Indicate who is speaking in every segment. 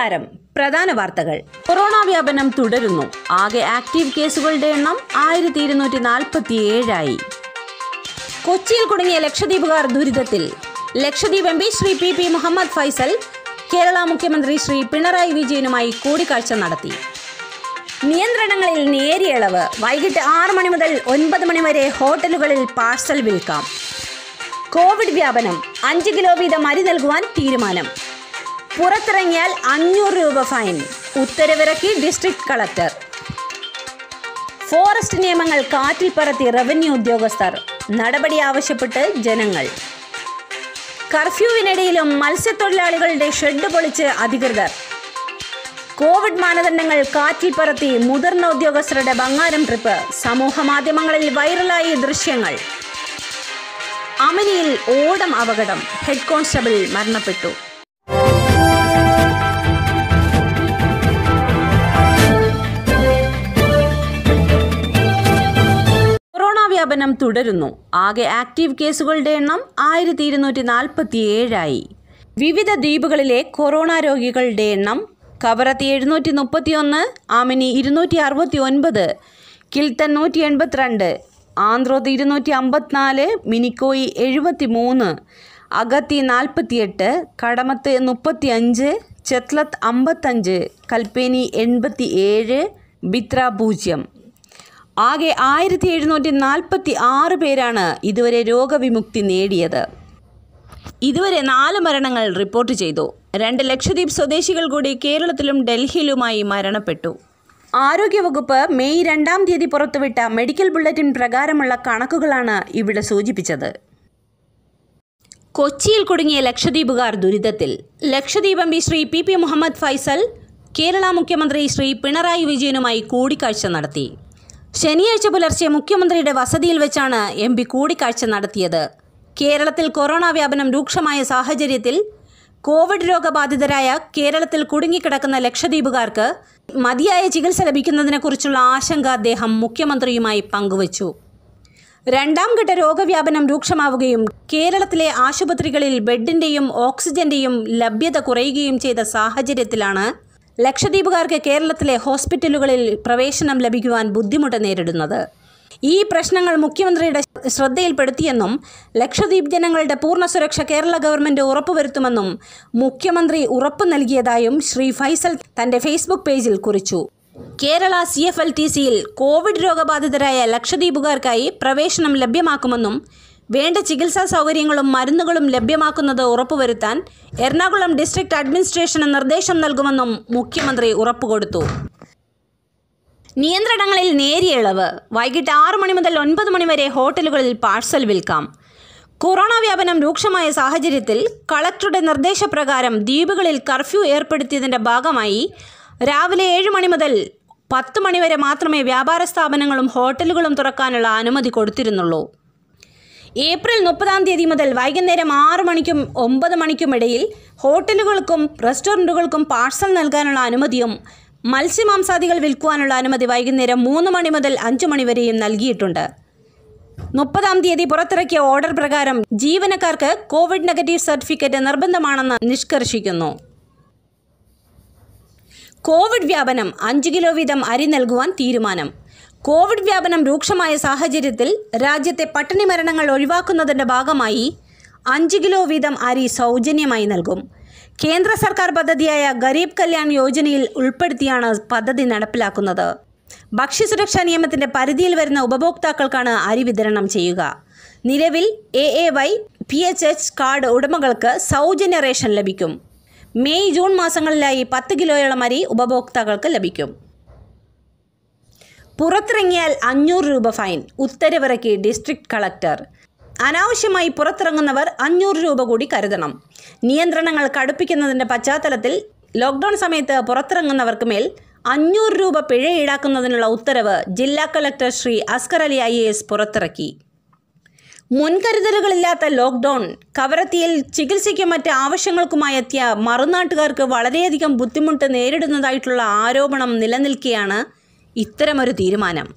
Speaker 1: നമസ്കാരം പ്രധാന വാർത്തകൾ കൊറോണ വ്യാപനം തുടരുന്നു ആകെ ആക്റ്റീവ് കേസുകളുടെ എണ്ണം ആയിരത്തി ഇരുന്നൂറ്റി നാൽപ്പത്തി ഏഴായി കൊച്ചിയിൽ കുടുങ്ങിയ ലക്ഷദ്വീപുകാർ ദുരിതത്തിൽ Lakshadweep M P Shri P P Muhammad Faisal Kerala മുഖ്യമന്ത്രി ശ്രീ പിണറായി വിജയനുമായി കൂടിക്കാഴ്ച നടത്തി നിയന്ത്രണങ്ങളിൽ നേരിയ ഇളവ് വൈകിട്ട് ആറ് മണി മുതൽ ഒൻപത് മണി വരെ ഹോട്ടലുകളിൽ പാഴ്സൽ വിൽക്കാം കോവിഡ് വ്യാപനം അഞ്ച് കിലോ വീതം അരി നൽകുവാൻ തീരുമാനം പുറത്തിറങ്ങിയാൽ അഞ്ഞൂറ് രൂപ ഫൈൻ ഉത്തരവിറക്കി ഡിസ്ട്രിക്ട് കളക്ടർ ഫോറസ്റ്റ് നിയമങ്ങൾ കാറ്റിൽ പറത്തി റവന്യൂ ഉദ്യോഗസ്ഥർ നടപടി ആവശ്യപ്പെട്ട് ജനങ്ങൾ കർഫ്യൂവിനിടയിലും മത്സ്യത്തൊഴിലാളികളുടെ ഷെഡ് പൊളിച്ച് അധികൃതർ കോവിഡ് മാനദണ്ഡങ്ങൾ കാറ്റിൽ പറത്തി മുതിർന്ന ഉദ്യോഗസ്ഥരുടെ ബംഗാരം ട്രിപ്പ് സമൂഹ മാധ്യമങ്ങളിൽ വൈറലായി ദൃശ്യങ്ങൾ അമനിയിൽ ഓടം അപകടം ഹെഡ് കോൺസ്റ്റബിൾ മരണപ്പെട്ടു കൊറോണ വ്യാപനം തുടരുന്നു ആകെ ആക്റ്റീവ് കേസുകളുടെ എണ്ണം ആയിരത്തി ഇരുന്നൂറ്റി നാൽപ്പത്തി ഏഴായി വിവിധ ദ്വീപുകളിലെ കൊറോണ രോഗികളുടെ എണ്ണം കവറത്തി എഴുന്നൂറ്റി മുപ്പത്തി ഒന്ന് ആമിനി ഇരുന്നൂറ്റി അറുപത്തി ഒൻപത് കിൽത്തൻ നൂറ്റി എൺപത്തിരണ്ട് ആന്ത്രോത്ത് ഇരുന്നൂറ്റി അമ്പത്തിനാല് മിനിക്കോയി എഴുപത്തി മൂന്ന് അഗത്തി നാൽപ്പത്തിയെട്ട് കടമത്ത് മുപ്പത്തി അഞ്ച് ചെത്ലത്ത് അമ്പത്തഞ്ച് കൽപ്പേനി എൺപത്തി ഏഴ് ബിത്ര പൂജ്യം ആകെ ആയിരത്തി എഴുന്നൂറ്റി നാൽപ്പത്തി ആറ് പേരാണ് ഇതുവരെ രോഗവിമുക്തി നേടിയത് ഇതുവരെ നാല് മരണങ്ങൾ റിപ്പോർട്ട് ചെയ്തു രണ്ട് ലക്ഷദ്വീപ് സ്വദേശികൾ കൂടി കേരളത്തിലും ഡൽഹിയിലുമായി മരണപ്പെട്ടു ആരോഗ്യവകുപ്പ് മെയ് രണ്ടാം തീയതി പുറത്തുവിട്ട മെഡിക്കൽ ബുള്ളറ്റിൻ പ്രകാരമുള്ള കണക്കുകളാണ് ഇവിടെ സൂചിപ്പിച്ചത് കൊച്ചിയിൽ കുടുങ്ങിയ ലക്ഷദ്വീപുകാർ ദുരിതത്തിൽ Lakshadweep M P Shri P P Muhammad Faisal Kerala മുഖ്യമന്ത്രി ശ്രീ പിണറായി വിജയനുമായി കൂടിക്കാഴ്ച നടത്തി ശനിയാഴ്ച പുലർച്ചെ മുഖ്യമന്ത്രിയുടെ വസതിയിൽ വെച്ചാണ് എം പി കൂടിക്കാഴ്ച നടത്തിയത് കേരളത്തിൽ കൊറോണ വ്യാപനം രൂക്ഷമായ സാഹചര്യത്തിൽ കോവിഡ് രോഗബാധിതരായ കേരളത്തിൽ കുടുങ്ങിക്കിടക്കുന്ന ലക്ഷദ്വീപുകാർക്ക് മതിയായ ചികിത്സ ലഭിക്കുന്നതിനെക്കുറിച്ചുള്ള ആശങ്ക അദ്ദേഹം മുഖ്യമന്ത്രിയുമായി പങ്കുവച്ചു രണ്ടാം ഘട്ട രോഗവ്യാപനം രൂക്ഷമാവുകയും കേരളത്തിലെ ആശുപത്രികളിൽ ബെഡിന്റെയും ഓക്സിജന്റെയും ലഭ്യത കുറയുകയും ചെയ്ത സാഹചര്യത്തിലാണ് ലക്ഷദ്വീപുകാർക്ക് കേരളത്തിലെ ഹോസ്പിറ്റലുകളിൽ പ്രവേശനം ലഭിക്കുവാൻ ബുദ്ധിമുട്ട് നേരിടുന്നത് ഈ പ്രശ്നങ്ങൾ മുഖ്യമന്ത്രിയുടെ ശ്രദ്ധയിൽപ്പെടുത്തിയെന്നും ലക്ഷദ്വീപ് ജനങ്ങളുടെ പൂർണ്ണ സുരക്ഷ കേരള ഗവൺമെന്റ് ഉറപ്പുവരുത്തുമെന്നും മുഖ്യമന്ത്രി ഉറപ്പു നൽകിയതായും ശ്രീ ഫൈസൽ തന്റെ ഫേസ്ബുക്ക് പേജിൽ കുറിച്ചു Kerala C F L T സിയിൽ കോവിഡ് രോഗബാധിതരായ ലക്ഷദ്വീപുകാർക്കായി പ്രവേശനം ലഭ്യമാക്കുമെന്നും വേണ്ട ചികിത്സാ സൗകര്യങ്ങളും മരുന്നുകളും ലഭ്യമാക്കുന്നത് ഉറപ്പുവരുത്താൻ എറണാകുളം ഡിസ്ട്രിക്ട് അഡ്മിനിസ്ട്രേഷന് നിർദ്ദേശം നൽകുമെന്നും മുഖ്യമന്ത്രി ഉറപ്പുകൊടുത്തു നിയന്ത്രണങ്ങളിൽ നേരിയ ഇളവ് വൈകിട്ട് ആറ് മണി മുതൽ ഒൻപത് മണി വരെ ഹോട്ടലുകളിൽ പാഴ്സൽ വിൽക്കാം കൊറോണ വ്യാപനം രൂക്ഷമായ സാഹചര്യത്തിൽ കളക്ടറുടെ നിർദ്ദേശപ്രകാരം ദ്വീപുകളിൽ കർഫ്യൂ ഏർപ്പെടുത്തിയതിൻ്റെ ഭാഗമായി രാവിലെ ഏഴ് മണി മുതൽ പത്ത് മണി വരെ മാത്രമേ വ്യാപാര സ്ഥാപനങ്ങളും ഹോട്ടലുകളും തുറക്കാനുള്ള അനുമതി കൊടുത്തിരുന്നുള്ളൂ ഏപ്രിൽ മുപ്പതാം തീയതി മുതൽ വൈകുന്നേരം ആറ് മണിക്കും ഒമ്പത് മണിക്കും ഇടയിൽ ഹോട്ടലുകൾക്കും റെസ്റ്റോറൻറ്റുകൾക്കും പാഴ്സൽ നൽകാനുള്ള അനുമതിയും മത്സ്യമാംസാദികൾ വിൽക്കുവാനുള്ള അനുമതി വൈകുന്നേരം മൂന്ന് മണി മുതൽ അഞ്ച് മണി വരെയും നൽകിയിട്ടുണ്ട് മുപ്പതാം തീയതി പുറത്തിറക്കിയ ഓർഡർ പ്രകാരം ജീവനക്കാർക്ക് കോവിഡ് നെഗറ്റീവ് സർട്ടിഫിക്കറ്റ് നിർബന്ധമാണെന്ന് നിഷ്കർഷിക്കുന്നു കോവിഡ് വ്യാപനം അഞ്ച് കിലോ വീതം അരി നൽകുവാൻ തീരുമാനം കോവിഡ് വ്യാപനം രൂക്ഷമായ സാഹചര്യത്തിൽ രാജ്യത്തെ പട്ടിണി മരണങ്ങൾ ഒഴിവാക്കുന്നതിൻ്റെ ഭാഗമായി അഞ്ച് കിലോ വീതം അരി സൗജന്യമായി നൽകും കേന്ദ്ര സർക്കാർ പദ്ധതിയായ ഗരീബ് കല്യാൺ യോജനയിൽ ഉൾപ്പെടുത്തിയാണ് പദ്ധതി നടപ്പിലാക്കുന്നത് ഭക്ഷ്യസുരക്ഷാ നിയമത്തിൻ്റെ പരിധിയിൽ വരുന്ന ഉപഭോക്താക്കൾക്കാണ് അരി വിതരണം ചെയ്യുക നിലവിൽ A A Y P H H card ഉടമകൾക്ക് സൗജന്യ റേഷൻ ലഭിക്കും മെയ് ജൂൺ മാസങ്ങളിലായി പത്ത് കിലോയോളം അരി ഉപഭോക്താക്കൾക്ക് ലഭിക്കും പുറത്തിറങ്ങിയാൽ അഞ്ഞൂറ് രൂപ ഫൈൻ ഉത്തരവിറക്കി ഡിസ്ട്രിക്ട് കളക്ടർ അനാവശ്യമായി പുറത്തിറങ്ങുന്നവർ അഞ്ഞൂറ് രൂപ കൂടി കരുതണം നിയന്ത്രണങ്ങൾ കടുപ്പിക്കുന്നതിൻ്റെ പശ്ചാത്തലത്തിൽ ലോക്ക്ഡൗൺ സമയത്ത് പുറത്തിറങ്ങുന്നവർക്ക് മേൽ അഞ്ഞൂറ് രൂപ പിഴ ഈടാക്കുന്നതിനുള്ള ഉത്തരവ് ജില്ലാ collector Shri Askar Ali I S പുറത്തിറക്കി മുൻകരുതലുകളില്ലാത്ത ലോക്ക്ഡൗൺ കവരത്തിയിൽ ചികിത്സയ്ക്കും മറ്റ് ആവശ്യങ്ങൾക്കുമായി എത്തിയ മറുനാട്ടുകാർക്ക് വളരെയധികം ബുദ്ധിമുട്ട് നേരിടുന്നതായിട്ടുള്ള ആരോപണം നിലനിൽക്കെയാണ് ഇത്തരമൊരു തീരുമാനം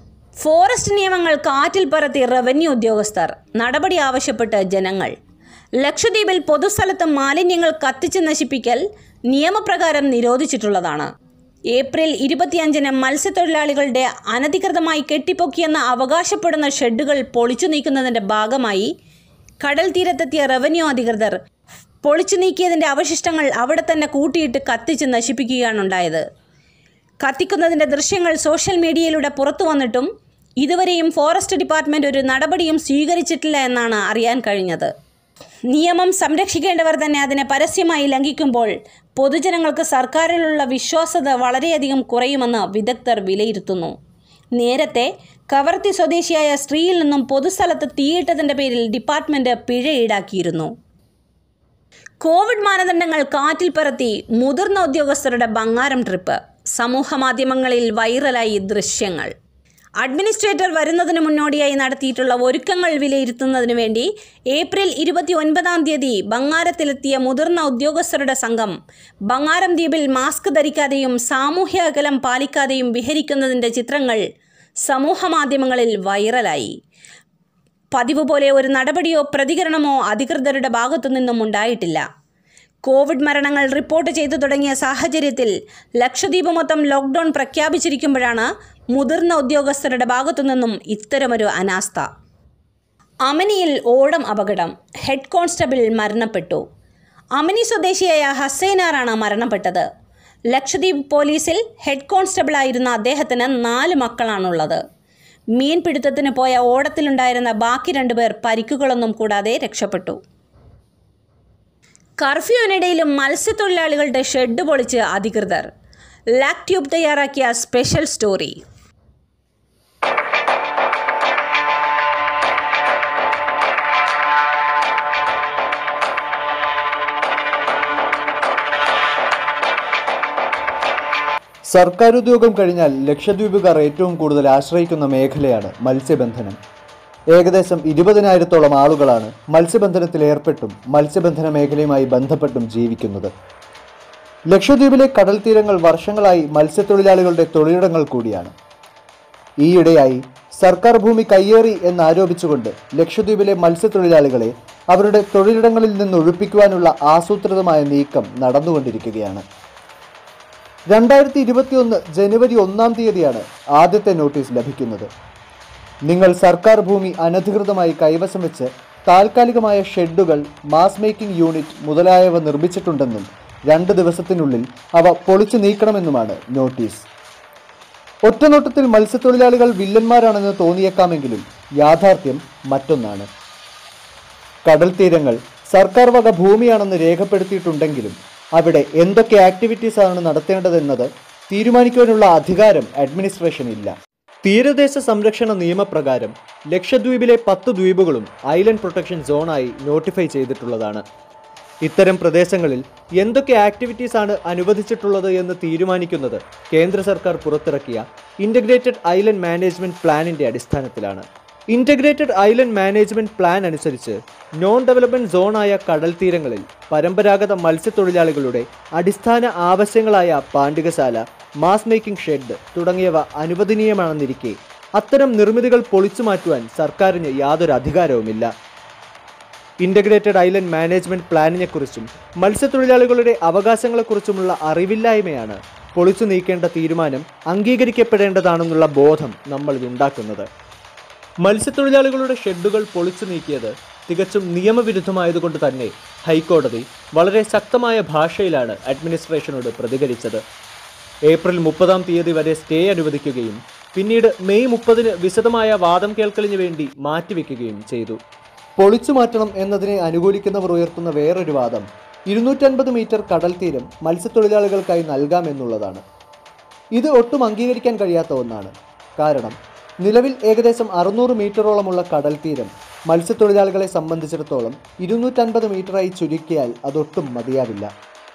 Speaker 1: ഫോറസ്റ്റ് നിയമങ്ങൾ കാറ്റിൽ പറത്തി റവന്യൂ ഉദ്യോഗസ്ഥർ നടപടി ആവശ്യപ്പെട്ട് ജനങ്ങൾ ലക്ഷദ്വീപിൽ പൊതുസ്ഥലത്ത് മാലിന്യങ്ങൾ കത്തിച്ച് നശിപ്പിക്കൽ നിയമപ്രകാരം നിരോധിച്ചിട്ടുള്ളതാണ് ഏപ്രിൽ ഇരുപത്തിയഞ്ചിന് മത്സ്യത്തൊഴിലാളികളുടെ അനധികൃതമായി കെട്ടിപ്പൊക്കിയെന്ന് അവകാശപ്പെടുന്ന ഷെഡുകൾ പൊളിച്ചു നീക്കുന്നതിൻ്റെ ഭാഗമായി കടൽ തീരത്തെത്തിയ റവന്യൂ അധികൃതർ പൊളിച്ചു നീക്കിയതിൻ്റെ അവശിഷ്ടങ്ങൾ അവിടെ തന്നെ കൂട്ടിയിട്ട് കത്തിച്ച് നശിപ്പിക്കുകയാണ് ഉണ്ടായത് കത്തിക്കുന്നതിൻ്റെ ദൃശ്യങ്ങൾ സോഷ്യൽ മീഡിയയിലൂടെ പുറത്തു വന്നിട്ടും ഇതുവരെയും ഫോറസ്റ്റ് ഡിപ്പാർട്ട്മെൻറ്റ് ഒരു നടപടിയും സ്വീകരിച്ചിട്ടില്ല എന്നാണ് അറിയാൻ കഴിഞ്ഞത് നിയമം സംരക്ഷിക്കേണ്ടവർ തന്നെ അതിനെ പരസ്യമായി ലംഘിക്കുമ്പോൾ പൊതുജനങ്ങൾക്ക് സർക്കാരിലുള്ള വിശ്വാസത വളരെയധികം കുറയുമെന്ന് വിദഗ്ധർ വിലയിരുത്തുന്നു നേരത്തെ കവർത്തി സ്വദേശിയായ സ്ത്രീയിൽ നിന്നും പൊതുസ്ഥലത്ത് തീയിട്ടതിൻ്റെ പേരിൽ ഡിപ്പാർട്ട്മെൻറ്റ് പിഴ ഈടാക്കിയിരുന്നു കോവിഡ് മാനദണ്ഡങ്ങൾ കാറ്റിൽ പറത്തി മുതിർന്ന ഉദ്യോഗസ്ഥരുടെ ബംഗാരം ട്രിപ്പ് സമൂഹ മാധ്യമങ്ങളിൽ വൈറലായി ദൃശ്യങ്ങൾ അഡ്മിനിസ്ട്രേറ്റർ വരുന്നതിന് മുന്നോടിയായി നടത്തിയിട്ടുള്ള ഒരുക്കങ്ങൾ വിലയിരുത്തുന്നതിന് വേണ്ടി ഏപ്രിൽ ഇരുപത്തി ഒൻപതാം തീയതി ബംഗാരത്തിലെത്തിയ മുതിർന്ന ഉദ്യോഗസ്ഥരുടെ സംഘം ബംഗാരം ദ്വീപിൽ മാസ്ക് ധരിക്കാതെയും സാമൂഹ്യ അകലം പാലിക്കാതെയും വിഹരിക്കുന്നതിൻ്റെ ചിത്രങ്ങൾ സമൂഹ മാധ്യമങ്ങളിൽ വൈറലായി പതിവ് പോലെ ഒരു നടപടിയോ പ്രതികരണമോ അധികൃതരുടെ ഭാഗത്തു നിന്നും ഉണ്ടായിട്ടില്ല കോവിഡ് മരണങ്ങൾ റിപ്പോർട്ട് ചെയ്തു തുടങ്ങിയ സാഹചര്യത്തിൽ ലക്ഷദ്വീപ് മൊത്തം ലോക്ക്ഡൗൺ പ്രഖ്യാപിച്ചിരിക്കുമ്പോഴാണ് മുതിർന്ന ഉദ്യോഗസ്ഥരുടെ ഭാഗത്തു നിന്നും ഇത്തരമൊരു അനാസ്ഥ അമനിയിൽ ഓടം അപകടം ഹെഡ് കോൺസ്റ്റബിൾ മരണപ്പെട്ടു അമനി സ്വദേശിയായ ഹസൈനാറാണ് മരണപ്പെട്ടത് ലക്ഷദ്വീപ് പോലീസിൽ ഹെഡ് കോൺസ്റ്റബിളായിരുന്ന അദ്ദേഹത്തിന് നാല് മക്കളാണുള്ളത് മീൻപിടുത്തത്തിന് പോയ ഓടത്തിലുണ്ടായിരുന്ന ബാക്കി രണ്ടുപേർ പരിക്കുകളൊന്നും കൂടാതെ രക്ഷപ്പെട്ടു കർഫ്യൂവിനിടയിലും മത്സ്യത്തൊഴിലാളികളുടെ ഷെഡ് പൊളിച്ച് അധികൃതർ ലാക് ട്യൂബ് തയ്യാറാക്കിയ സ്പെഷ്യൽ സ്റ്റോറി
Speaker 2: സർക്കാർ ഉദ്യോഗം കഴിഞ്ഞാൽ ലക്ഷദ്വീപുകാർ ഏറ്റവും കൂടുതൽ ആശ്രയിക്കുന്ന മേഖലയാണ് മത്സ്യബന്ധനം ഏകദേശം ഇരുപതിനായിരത്തോളം ആളുകളാണ് മത്സ്യബന്ധനത്തിൽ ഏർപ്പെട്ടും മത്സ്യബന്ധന മേഖലയുമായി ബന്ധപ്പെട്ടും ജീവിക്കുന്നത് ലക്ഷദ്വീപിലെ കടൽ തീരങ്ങൾ വർഷങ്ങളായി മത്സ്യത്തൊഴിലാളികളുടെ തൊഴിലിടങ്ങൾ കൂടിയാണ് ഈയിടെയായി സർക്കാർ ഭൂമി കയ്യേറി എന്നാരോപിച്ചുകൊണ്ട് ലക്ഷദ്വീപിലെ മത്സ്യത്തൊഴിലാളികളെ അവരുടെ തൊഴിലിടങ്ങളിൽ നിന്ന് ഒഴിപ്പിക്കുവാനുള്ള ആസൂത്രിതമായ നീക്കം നടന്നുകൊണ്ടിരിക്കുകയാണ് രണ്ടായിരത്തി ഇരുപത്തിയൊന്ന് ജനുവരി ഒന്നാം തീയതിയാണ് ആദ്യത്തെ നോട്ടീസ് ലഭിക്കുന്നത് നിങ്ങൾ സർക്കാർ ഭൂമി അനധികൃതമായി കൈവശം വെച്ച് താൽക്കാലികമായ ഷെഡുകൾ മാസ് മേക്കിംഗ് യൂണിറ്റ് മുതലായവ നിർമ്മിച്ചിട്ടുണ്ടെന്നും രണ്ട് ദിവസത്തിനുള്ളിൽ അവ പൊളിച്ചു നീക്കണമെന്നുമാണ് നോട്ടീസ് ഒറ്റനോട്ടത്തിൽ മത്സ്യത്തൊഴിലാളികൾ വില്ലന്മാരാണെന്ന് തോന്നിയേക്കാമെങ്കിലും യാഥാർത്ഥ്യം മറ്റൊന്നാണ് കടൽ തീരങ്ങൾ സർക്കാർ വക ഭൂമിയാണെന്ന് രേഖപ്പെടുത്തിയിട്ടുണ്ടെങ്കിലും അവിടെ എന്തൊക്കെ ആക്ടിവിറ്റീസ് ആണ് നടത്തേണ്ടതെന്നത് തീരുമാനിക്കുവാനുള്ള അധികാരം അഡ്മിനിസ്ട്രേഷൻ ഇല്ല തീരദേശ സംരക്ഷണ നിയമപ്രകാരം ലക്ഷദ്വീപിലെ പത്ത് ദ്വീപുകളും ഐലൻഡ് പ്രൊട്ടക്ഷൻ സോണായി നോട്ടിഫൈ ചെയ്തിട്ടുള്ളതാണ് ഇത്തരം പ്രദേശങ്ങളിൽ എന്തൊക്കെ ആക്ടിവിറ്റീസ് ആണ് അനുവദിച്ചിട്ടുള്ളത് എന്ന് തീരുമാനിക്കുന്നത് കേന്ദ്ര സർക്കാർ പുറത്തിറക്കിയ ഇൻ്റഗ്രേറ്റഡ് ഐലൻഡ് മാനേജ്മെന്റ് പ്ലാനിന്റെ അടിസ്ഥാനത്തിലാണ് ഇൻ്റഗ്രേറ്റഡ് ഐലൻഡ് മാനേജ്മെന്റ് പ്ലാൻ അനുസരിച്ച് നോൺ ഡെവലപ്മെന്റ് സോണായ കടൽ തീരങ്ങളിൽ പരമ്പരാഗത മത്സ്യത്തൊഴിലാളികളുടെ അടിസ്ഥാന ആവശ്യങ്ങളായ പാണ്ഡികശാല മാസ് മേക്കിംഗ് ഷെഡ് തുടങ്ങിയവ അനുവദനീയമാണെന്നിരിക്കെ അത്തരം നിർമ്മിതികൾ പൊളിച്ചു മാറ്റുവാൻ സർക്കാരിന് യാതൊരു അധികാരവുമില്ല ഇൻ്റഗ്രേറ്റഡ് ഐലൻഡ് മാനേജ്മെന്റ് പ്ലാനിനെക്കുറിച്ചും മത്സ്യത്തൊഴിലാളികളുടെ അവകാശങ്ങളെക്കുറിച്ചുമുള്ള അറിവില്ലായ്മയാണ് പൊളിച്ചു നീക്കേണ്ട തീരുമാനം അംഗീകരിക്കപ്പെടേണ്ടതാണെന്നുള്ള ബോധം നമ്മൾ ഉണ്ടാക്കുന്നത് മത്സ്യത്തൊഴിലാളികളുടെ ഷെഡുകൾ പൊളിച്ചു നീക്കിയത് തികച്ചും നിയമവിരുദ്ധമായതുകൊണ്ട് തന്നെ ഹൈക്കോടതി വളരെ ശക്തമായ ഭാഷയിലാണ് അഡ്മിനിസ്ട്രേഷനോട് പ്രതികരിച്ചത് ഏപ്രിൽ മുപ്പതാം തീയതി വരെ സ്റ്റേ അനുവദിക്കുകയും പിന്നീട് മെയ് മുപ്പതിന് വിശദമായ വാദം കേൾക്കലിന് വേണ്ടി മാറ്റിവെക്കുകയും ചെയ്തു പൊളിച്ചു മാറ്റണം എന്നതിനെ അനുകൂലിക്കുന്നവർ ഉയർത്തുന്ന വേറൊരു വാദം ഇരുന്നൂറ്റൻപത് മീറ്റർ കടൽ തീരം മത്സ്യത്തൊഴിലാളികൾക്കായി നൽകാമെന്നുള്ളതാണ് ഇത് ഒട്ടും അംഗീകരിക്കാൻ കഴിയാത്ത ഒന്നാണ് കാരണം നിലവിൽ ഏകദേശം അറുന്നൂറ് മീറ്ററോളമുള്ള കടൽ തീരം മത്സ്യത്തൊഴിലാളികളെ സംബന്ധിച്ചിടത്തോളം ഇരുന്നൂറ്റൻപത് മീറ്ററായി ചുരുക്കിയാൽ അതൊട്ടും മതിയാവില്ല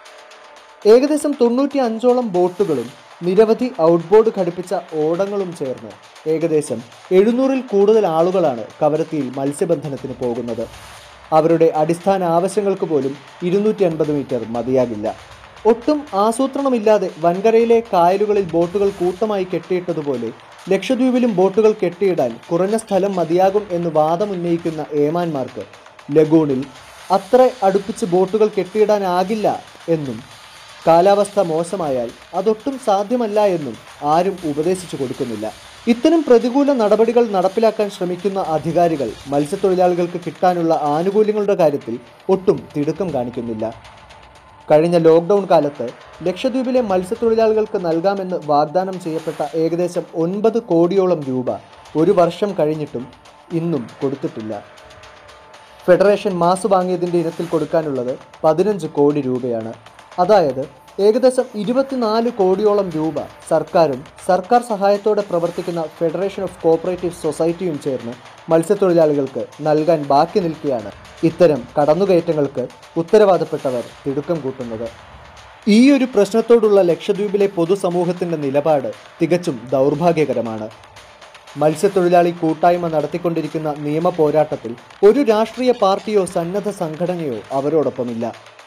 Speaker 2: ഏകദേശം തൊണ്ണൂറ്റി അഞ്ചോളം ബോട്ടുകളും നിരവധി ഔട്ട്ബോർഡ് ഘടിപ്പിച്ച ഓടങ്ങളും ചേർന്ന് ഏകദേശം എഴുന്നൂറിൽ കൂടുതൽ ആളുകളാണ് കവരത്തിയിൽ മത്സ്യബന്ധനത്തിന് പോകുന്നത് അവരുടെ അടിസ്ഥാന ആവശ്യങ്ങൾക്ക് പോലും ഇരുന്നൂറ്റി അൻപത് മീറ്റർ മതിയാകില്ല ഒട്ടും ആസൂത്രണമില്ലാതെ വൻകരയിലെ കായലുകളിൽ ബോട്ടുകൾ കൂട്ടമായി കെട്ടിയിട്ടതുപോലെ ലക്ഷദ്വീപിലും ബോട്ടുകൾ കെട്ടിയിടാൻ കുറഞ്ഞ സ്ഥലം മതിയാകും എന്ന് വാദമുന്നയിക്കുന്ന ഏമാന്മാർക്ക് ലഗൂണിൽ അത്ര അടുപ്പിച്ച് ബോട്ടുകൾ കെട്ടിയിടാനാകില്ല എന്നും കാലാവസ്ഥ മോശമായാൽ അതൊട്ടും സാധ്യമല്ല എന്നും ആരും ഉപദേശിച്ചു കൊടുക്കുന്നില്ല ഇത്തരം പ്രതികൂല നടപടികൾ നടപ്പിലാക്കാൻ ശ്രമിക്കുന്ന അധികാരികൾ മത്സ്യത്തൊഴിലാളികൾക്ക് കിട്ടാനുള്ള ആനുകൂല്യങ്ങളുടെ കാര്യത്തിൽ ഒട്ടും തിടുക്കം കാണിക്കുന്നില്ല കഴിഞ്ഞ ലോക്ക്ഡൗൺ കാലത്ത് ലക്ഷദ്വീപിലെ മത്സ്യത്തൊഴിലാളികൾക്ക് നൽകാമെന്ന് വാഗ്ദാനം ചെയ്യപ്പെട്ട ഏകദേശം ഒൻപത് കോടിയോളം രൂപ ഒരു വർഷം കഴിഞ്ഞിട്ടും ഇന്നും കൊടുത്തിട്ടില്ല ഫെഡറേഷൻ മാസ് വാങ്ങിയതിൻ്റെ ഇനത്തിൽ കൊടുക്കാനുള്ളത് പതിനഞ്ച് കോടി രൂപയാണ് അതായത് ഏകദേശം ഇരുപത്തിനാല് കോടിയോളം രൂപ സർക്കാരും സർക്കാർ സഹായത്തോടെ പ്രവർത്തിക്കുന്ന ഫെഡറേഷൻ ഓഫ് കോപ്പറേറ്റീവ് സൊസൈറ്റിയും ചേർന്ന് മത്സ്യത്തൊഴിലാളികൾക്ക് നൽകാൻ ബാക്കി നിൽക്കുകയാണ് ഇത്തരം കടന്നുകയറ്റങ്ങൾക്ക് ഉത്തരവാദപ്പെട്ടവർ തിടുക്കം കൂട്ടുന്നത് ഈ ഒരു പ്രശ്നത്തോടുള്ള ലക്ഷദ്വീപിലെ പൊതുസമൂഹത്തിൻ്റെ നിലപാട് തികച്ചും ദൗർഭാഗ്യകരമാണ് മത്സ്യത്തൊഴിലാളി കൂട്ടായ്മ നടത്തിക്കൊണ്ടിരിക്കുന്ന നിയമ പോരാട്ടത്തിൽ ഒരു രാഷ്ട്രീയ പാർട്ടിയോ സന്നദ്ധ സംഘടനയോ അവരോടൊപ്പമില്ല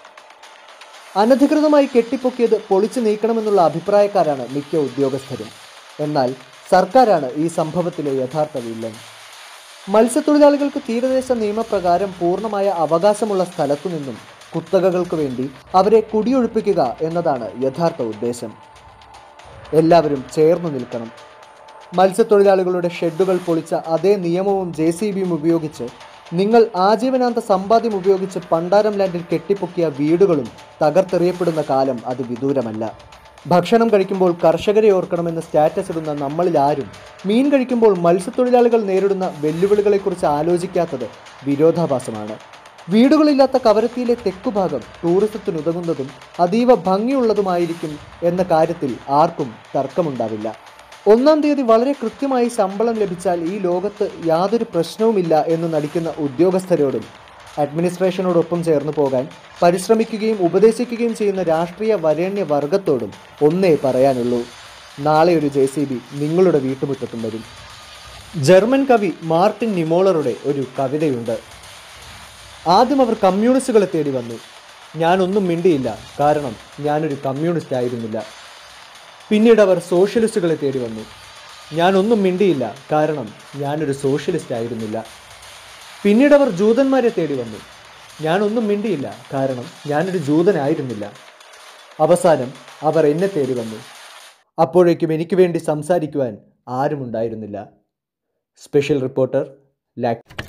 Speaker 2: അനധികൃതമായി കെട്ടിപ്പൊക്കിയത് പൊളിച്ചു നീക്കണമെന്നുള്ള അഭിപ്രായക്കാരാണ് മിക്ക ഉദ്യോഗസ്ഥരും എന്നാൽ സർക്കാരാണ് ഈ സംഭവത്തിലെ യഥാർത്ഥ വില്ലൻ മത്സ്യത്തൊഴിലാളികൾക്ക് തീരദേശ നിയമപ്രകാരം പൂർണ്ണമായ അവകാശമുള്ള സ്ഥലത്തു നിന്നും കുത്തകകൾക്ക് വേണ്ടി അവരെ കുടിയൊഴിപ്പിക്കുക എന്നതാണ് യഥാർത്ഥ ഉദ്ദേശം എല്ലാവരും ചേർന്നു നിൽക്കണം മത്സ്യത്തൊഴിലാളികളുടെ ഷെഡുകൾ പൊളിച്ച അതേ നിയമവും ജെ സി ബിയും ഉപയോഗിച്ച് നിങ്ങൾ ആജീവനാന്ത സമ്പാദ്യം ഉപയോഗിച്ച് പണ്ടാരം ലാൻഡിൽ കെട്ടിപ്പൊക്കിയ വീടുകളും തകർത്തെറിയപ്പെടുന്ന കാലം അത് വിദൂരമല്ല ഭക്ഷണം കഴിക്കുമ്പോൾ കർഷകരെ ഓർക്കണമെന്ന് സ്റ്റാറ്റസ് ഇടുന്ന നമ്മളിൽ ആരും മീൻ കഴിക്കുമ്പോൾ മത്സ്യത്തൊഴിലാളികൾ നേരിടുന്ന വെല്ലുവിളികളെക്കുറിച്ച് ആലോചിക്കാത്തത് വിരോധാഭാസമാണ് വീടുകളില്ലാത്ത കവരത്തിയിലെ തെക്കുഭാഗം ടൂറിസത്തിനുതകുന്നതും അതീവ ഭംഗിയുള്ളതുമായിരിക്കും എന്ന കാര്യത്തിൽ ആർക്കും തർക്കമുണ്ടാവില്ല ഒന്നാം തീയതി വളരെ കൃത്യമായി ശമ്പളം ലഭിച്ചാൽ ഈ ലോകത്ത് യാതൊരു പ്രശ്നവുമില്ല എന്ന് നടിക്കുന്ന ഉദ്യോഗസ്ഥരോടും അഡ്മിനിസ്ട്രേഷനോടൊപ്പം ചേർന്ന് പോകാൻ പരിശ്രമിക്കുകയും ഉപദേശിക്കുകയും ചെയ്യുന്ന രാഷ്ട്രീയ വരേണ്യ വർഗത്തോടും ഒന്നേ പറയാനുള്ളൂ നാളെ ഒരു ജെ സി ബി നിങ്ങളുടെ വീട്ടുമുറ്റത്തും വരും ജർമ്മൻ കവി മാർട്ടിൻ നിമോളറുടെ ഒരു കവിതയുണ്ട് ആദ്യം അവർ കമ്മ്യൂണിസ്റ്റുകളെ തേടി വന്നു ഞാനൊന്നും മിണ്ടിയില്ല കാരണം ഞാനൊരു കമ്മ്യൂണിസ്റ്റ് ആയിരുന്നില്ല പിന്നീട് അവർ സോഷ്യലിസ്റ്റുകളെ തേടി വന്നു ഞാനൊന്നും മിണ്ടിയില്ല കാരണം ഞാനൊരു സോഷ്യലിസ്റ്റ് ആയിരുന്നില്ല പിന്നീട് അവർ ജൂതന്മാരെ തേടി വന്നു ഞാനൊന്നും മിണ്ടിയില്ല കാരണം ഞാനൊരു ജൂതനായിരുന്നില്ല അവസാനം അവർ എന്നെ തേടി വന്നു അപ്പോഴേക്കും എനിക്ക് വേണ്ടി സംസാരിക്കുവാൻ ആരുമുണ്ടായിരുന്നില്ല സ്പെഷ്യൽ റിപ്പോർട്ടർ ലാക്